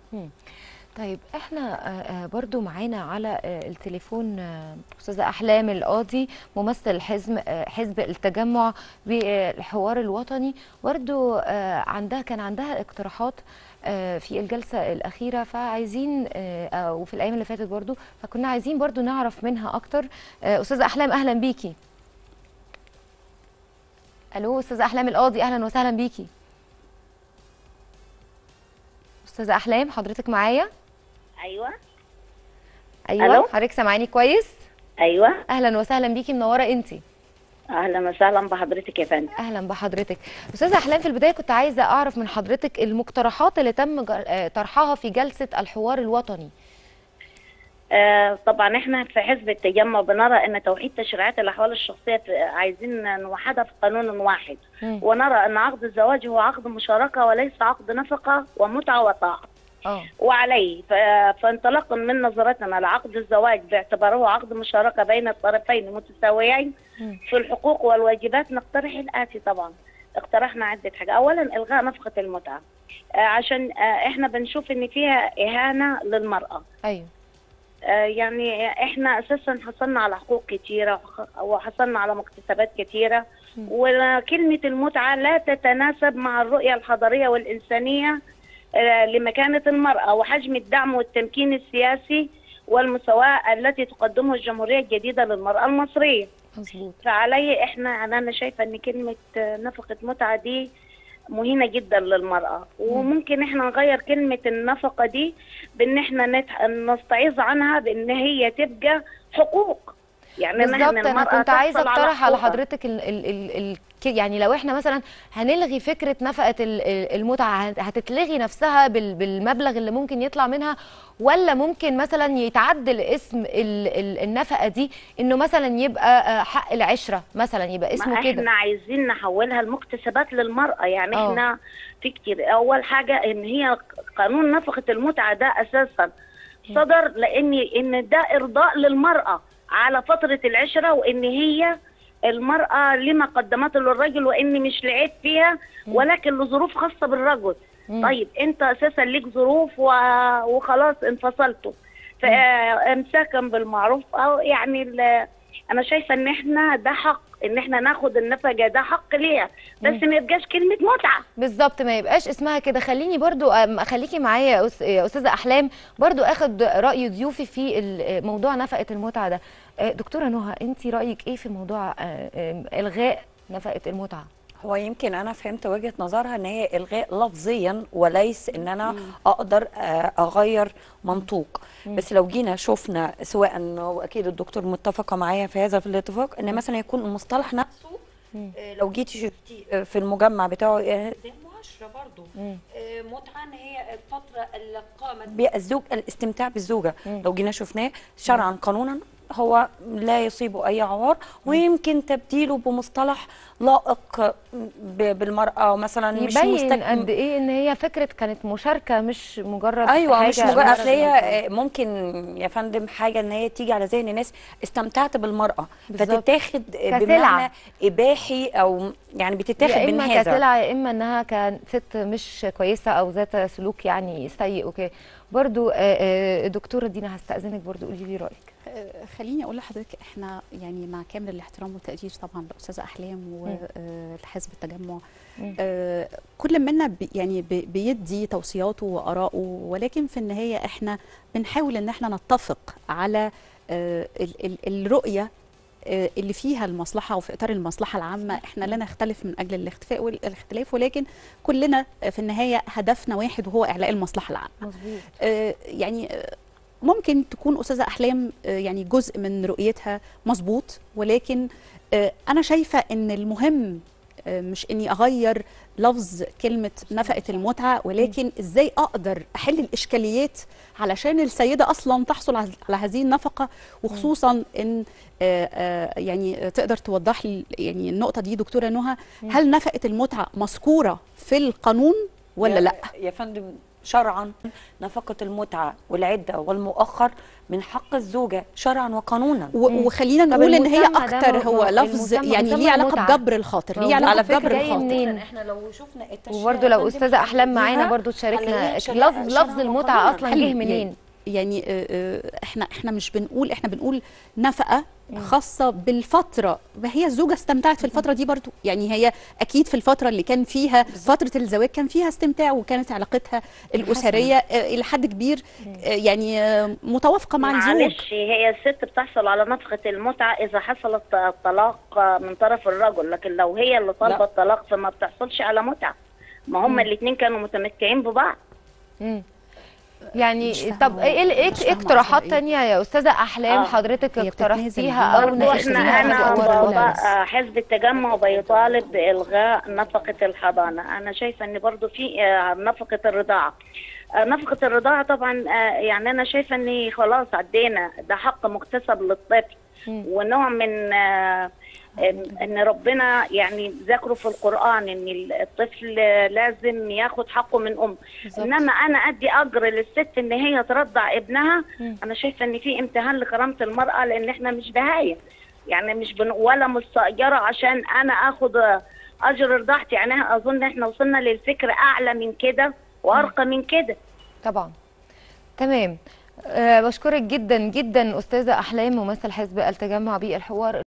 مم. طيب احنا آه، آه، برضو معانا على آه، التليفون آه، استاذه احلام القاضي ممثل حزب آه، حزب التجمع بالحوار الوطني برضو آه، عندها كان عندها اقتراحات آه، في الجلسه الاخيره فعايزين آه، آه، وفي الايام اللي فاتت برضو فكنا عايزين برضو نعرف منها اكتر آه، استاذه احلام اهلا بيكي الو استاذه احلام القاضي اهلا وسهلا بيكي استاذه احلام حضرتك معايا ايوه ايوه ألو؟ حضرتك سامعاني كويس ايوه اهلا وسهلا بيكي منوره انتي اهلا وسهلا بحضرتك يا فندم اهلا بحضرتك استاذه احلام في البدايه كنت عايزه اعرف من حضرتك المقترحات اللي تم جل- آه، طرحها في جلسه الحوار الوطني آه طبعا احنا في حزب التجمع بنرى ان توحيد تشريعات الاحوال الشخصيه في- عايزين نوحدها في قانون واحد مم. ونرى ان عقد الزواج هو عقد مشاركه وليس عقد نفقه ومتعه وطاعه اه وعليه ف- فانطلاقا من نظرتنا لعقد الزواج باعتباره عقد مشاركه بين الطرفين متساويين مم. في الحقوق والواجبات نقترح الاتي طبعا اقترحنا عده حاجات اولا الغاء نفقه المتعه آه، عشان آه، احنا بنشوف ان فيها اهانه للمراه ايوه آه، يعني احنا اساسا حصلنا على حقوق كتيره وح- وحصلنا على مكتسبات كتيره مم. وكلمه المتعه لا تتناسب مع الرؤيه الحضاريه والانسانيه آه، لمكانه المراه وحجم الدعم والتمكين السياسي والمساواه التي تقدمه الجمهوريه الجديده للمراه المصريه مظبوط فعلي احنا يعني انا شايفه ان كلمه آه، نفقه متعه دي مهينه جدا للمراه وممكن احنا نغير كلمه النفقه دي بان احنا نت- نستعيذ عنها بان هي تبقى حقوق يعني إن إحنا بالظبط انا المرأة كنت عايزه تحصل على اقترح على حقوقها. حضرتك ال ال ال ال ك- يعني لو احنا مثلا هنلغي فكره نفقه ال- ال- المتعه هت- هتتلغي نفسها بال- بالمبلغ اللي ممكن يطلع منها ولا ممكن مثلا يتعدل اسم ال ال النفقه دي انه مثلا يبقى آه، حق العشره مثلا يبقى ما اسمه كده احنا عايزين نحولها المكتسبات للمرأة يعني آه. احنا في كتير اول حاجة ان هي قانون نفقة المتعة ده اساسا صدر لان ان ده ارضاء للمرأة على فترة العشرة وان هي المرأة لما قدمته للرجل وان مش لعيب فيها ولكن لظروف خاصة بالرجل مم. طيب انت اساسا ليك ظروف و... وخلاص انفصلتوا فامساكا بالمعروف او يعني ال... انا شايفه ان احنا ده حق ان احنا ناخد النفقه ده حق ليها بس ما يبقاش كلمه متعه بالظبط ما يبقاش اسمها كده خليني برضو أم- خليكي معايا يا أس- يا استاذه احلام برضو اخد راي ضيوفي في ال- موضوع نفقه المتعه ده آه، دكتوره نهى انت رايك ايه في موضوع آه، آه، الغاء نفقه المتعه هو يمكن انا فهمت وجهه نظرها ان هي الغاء لفظيا وليس ان انا اقدر آه، اغير منطوق بس لو جينا شفنا سواء واكيد الدكتور متفقه معايا في هذا في الاتفاق ان مثلا يكون المصطلح نفسه آه، لو جيتي شفتي آه، في المجمع بتاعه آه، زي المعاشره برضه مم. آه، متعه ان هي الفتره اللي قامت بها الزوج الاستمتاع بالزوجه لو جينا شفناه شرعا قانونا هو لا يصيبه اي عوار ويمكن تبديله بمصطلح لائق ب- بالمراه مثلا مش يبين مستك... قد ايه ان هي فكره كانت مشاركه مش مجرد ايوه حاجة مش مجرد مجرد اصل هي مجرد- آه، ممكن يا فندم حاجه ان هي تيجي على ذهن ناس استمتعت بالمراه بالظبط. فتتاخد كسلعة. بمعنى اباحي او يعني بتتاخد يا اما بانهذا كسلعه يا اما انها كانت ست مش كويسه او ذات سلوك يعني سيء وكده برضو آه، آه، دكتوره دينا هستاذنك برضو قولي لي رايك آه، خليني اقول لحضرتك احنا يعني مع كامل الاحترام والتقدير طبعا لاستاذه احلام والحزب التجمع مم. آه، كل منا بي- يعني بي- بيدي توصياته واراءه ولكن في النهايه احنا بنحاول ان احنا نتفق على آه، ال- ال- الرؤيه آه، اللي فيها المصلحه وفي اطار المصلحه العامه احنا لا نختلف من اجل الاختفاء والاختلاف ولكن كلنا آه، في النهايه هدفنا واحد وهو اعلاء المصلحه العامه مظبوط آه، يعني آه، ممكن تكون استاذه احلام آه، يعني جزء من رؤيتها مظبوط ولكن آه، انا شايفه ان المهم آه، مش اني اغير لفظ كلمه نفقه المتعه ولكن ازاي اقدر احل الاشكاليات علشان السيده اصلا تحصل على على هذه النفقه وخصوصا ان آه، آه، يعني تقدر توضح لي يعني النقطه دي دكتوره نهى هل نفقه المتعه مذكوره في القانون ولا يا- لا يا فندم شرعا نفقة المتعة والعدة والمؤخر من حق الزوجة شرعا وقانونا و- مم. وخلينا طب نقول ان هي المسمى ده اكتر ما- هو ما- لفظ المسمى- يعني مسمى ليه علاقه المتعة. بجبر الخاطر ما ليه هو علاقه على فكرة بجبر جاي الخاطر منين؟ احنا لو شفنا التشريع وبرده لو يا استاذه فندم احلام معانا بيها برضو تشاركنا هنلاقيها شريعة- لفظ شرعاً لفظ المتعه وقانوناً. اصلا حلو. جه منين يعني آه، آه، احنا احنا مش بنقول احنا بنقول نفقه خاصه بالفتره وهي الزوجه استمتعت في الفتره دي برضو يعني هي اكيد في الفتره اللي كان فيها فتره الزواج كان فيها استمتاع وكانت علاقتها الاسريه آه، الى حد كبير آه، يعني آه، متوافقه مع الزوج معلش هي الست بتحصل على نفقة المتعة إذا حصل الط- الطلاق من طرف الرجل لكن لو هي اللي طالبة لا. الطلاق فما بتحصلش على متعة ما هما الاتنين كانوا متمتعين ببعض مم. يعني مش فاهمة طب ايه ايه مش إيه فاهمة اقتراحات قصدها إيه؟ تانية يا استاذه احلام آه. حضرتك هي اقترحتيها بتتنازل او برضو برضو ناقشتيها احنا في انا حوار بابا الولاد آه، حزب التجمع بيطالب بالغاء نفقه الحضانه انا شايفه ان برضو في آه، نفقه الرضاعه آه، نفقه الرضاعه طبعا آه، يعني انا شايفه ان خلاص عدينا ده حق مكتسب للطفل مم. ونوع من آه، إن- ان ربنا يعني ذكره في القران ان الطفل لازم ياخد حقه من ام بالظبط. انما انا ادي اجر للست ان هي ترضع ابنها مم. انا شايفه ان في امتهان لكرامه المراه لان احنا مش بهايم يعني مش بن ولا مستاجره عشان انا اخد اجر رضاعتي يعني اظن احنا وصلنا للفكر اعلى من كده وارقى من كده طبعا تمام أه بشكرك جدا جدا استاذه احلام ممثل حزب التجمع بالحوار